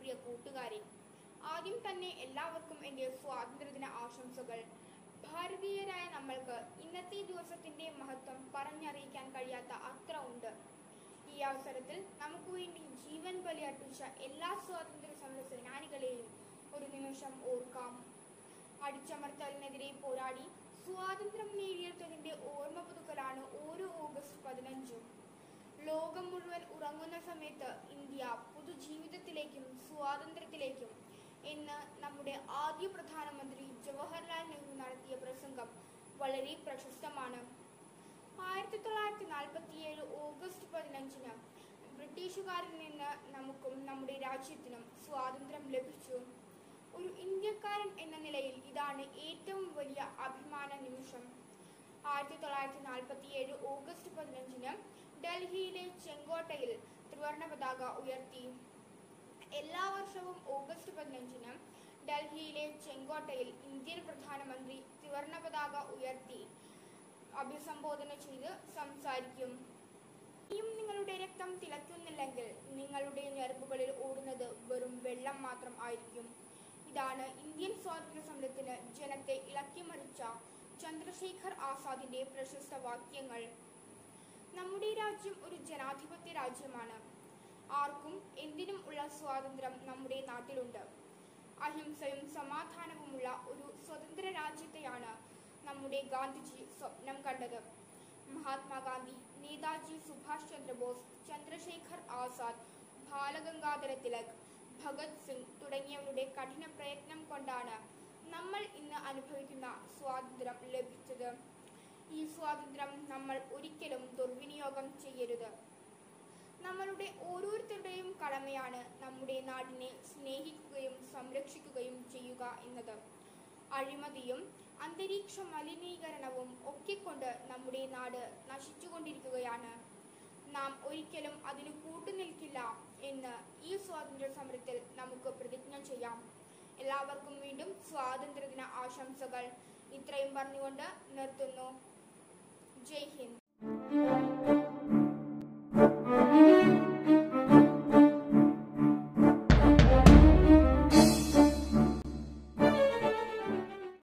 പ്രിയ കൂട്ടുകാരെ ആദ്യം തന്നെ എല്ലാവർക്കും എൻ്റെ സ്വാതന്ത്ര്യദിന ആശംസകൾ ഭാരതീയരായ നമ്മൾക്ക് ഇന്നത്തെ ദിവസത്തിന്റെ മഹത്വം പറഞ്ഞറിയിക്കാൻ കഴിയാത്ത അത്ര ഉണ്ട് ഈ അവസരത്തിൽ നമുക്ക് വേണ്ടി ജീവൻ ബലിയർപ്പിച്ച എല്ലാ സ്വാതന്ത്ര്യ സമര സേനാനികളെയും ഒരു നിമിഷം ഓർക്കാം അടിച്ചമർത്തലിനെതിരെ പോരാടി സ്വാതന്ത്ര്യം നേടിയെടുത്തതിന്റെ ഓർമ്മ പുതുക്കലാണ് ഓരോ ഓഗസ്റ്റ് പതിനഞ്ചും ലോകം മുഴുവൻ ഉറങ്ങുന്ന സമയത്ത് ഇന്ത്യ പുതുജീവിതത്തിലേക്കും സ്വാതന്ത്ര്യത്തിലേക്കും എന്ന് നമ്മുടെ ആദ്യ പ്രധാനമന്ത്രി ജവഹർലാൽ നെഹ്റു നടത്തിയ പ്രസംഗം വളരെ പ്രശസ്തമാണ് ആയിരത്തി തൊള്ളായിരത്തി നാൽപ്പത്തിയേഴ് ഓഗസ്റ്റ് പതിനഞ്ചിന് ബ്രിട്ടീഷുകാരിൽ നിന്ന് നമുക്കും നമ്മുടെ രാജ്യത്തിനും സ്വാതന്ത്ര്യം ലഭിച്ചു ഒരു ഇന്ത്യക്കാരൻ എന്ന നിലയിൽ ഇതാണ് ഏറ്റവും വലിയ അഭിമാന നിമിഷം ആയിരത്തി തൊള്ളായിരത്തി നാൽപ്പത്തിയേഴ് ഓഗസ്റ്റ് പതിനഞ്ചിന് ഡൽഹിയിലെ ചെങ്കോട്ടയിൽ ത്രിവർണ പതാക ഉയർത്തി എല്ലാ വർഷവും ഓഗസ്റ്റ് പതിനഞ്ചിന് ഡൽഹിയിലെ ചെങ്കോട്ടയിൽ ഇന്ത്യൻ പ്രധാനമന്ത്രി ത്രിവർണ പതാക ഉയർത്തി അഭിസംബോധന ചെയ്ത് സംസാരിക്കും ഇനിയും നിങ്ങളുടെ രക്തം തിളയ്ക്കുന്നില്ലെങ്കിൽ നിങ്ങളുടെ ഞരമ്പുകളിൽ ഓടുന്നത് വെറും വെള്ളം മാത്രം ആയിരിക്കും ഇതാണ് ഇന്ത്യൻ സ്വാതന്ത്ര്യ സമരത്തിന് ജനത്തെ ഇളക്കിമറിച്ച ചന്ദ്രശേഖർ ആസാദിന്റെ പ്രശസ്ത വാക്യങ്ങൾ നമ്മുടെ രാജ്യം ഒരു ജനാധിപത്യ രാജ്യമാണ് ആർക്കും എന്തിനും ഉള്ള സ്വാതന്ത്ര്യം നമ്മുടെ നാട്ടിലുണ്ട് അഹിംസയും സമാധാനവുമുള്ള ഒരു സ്വതന്ത്ര രാജ്യത്തെയാണ് നമ്മുടെ ഗാന്ധിജി സ്വപ്നം കണ്ടത് മഹാത്മാഗാന്ധി നേതാജി സുഭാഷ് ചന്ദ്രബോസ് ചന്ദ്രശേഖർ ആസാദ് ബാലഗംഗാധര തിലക് ഭഗത് സിംഗ് തുടങ്ങിയവരുടെ കഠിന പ്രയത്നം കൊണ്ടാണ് നമ്മൾ ഇന്ന് അനുഭവിക്കുന്ന സ്വാതന്ത്ര്യം ലഭിച്ചത് ഈ സ്വാതന്ത്ര്യം നമ്മൾ ഒരിക്കലും ദുർവിനിയോഗം ചെയ്യരുത് നമ്മളുടെ ഓരോരുത്തരുടെയും കടമയാണ് നമ്മുടെ നാടിനെ സ്നേഹിക്കുകയും സംരക്ഷിക്കുകയും ചെയ്യുക എന്നത് അഴിമതിയും അന്തരീക്ഷ മലിനീകരണവും ഒക്കെ കൊണ്ട് നമ്മുടെ നാട് നശിച്ചുകൊണ്ടിരിക്കുകയാണ് നാം ഒരിക്കലും അതിന് കൂട്ടുനിൽക്കില്ല എന്ന് ഈ സ്വാതന്ത്ര്യ സമരത്തിൽ നമുക്ക് പ്രതിജ്ഞ ചെയ്യാം എല്ലാവർക്കും വീണ്ടും സ്വാതന്ത്ര്യദിന ആശംസകൾ ഇത്രയും പറഞ്ഞുകൊണ്ട് നിർത്തുന്നു ജയ് ഹിന്ദ്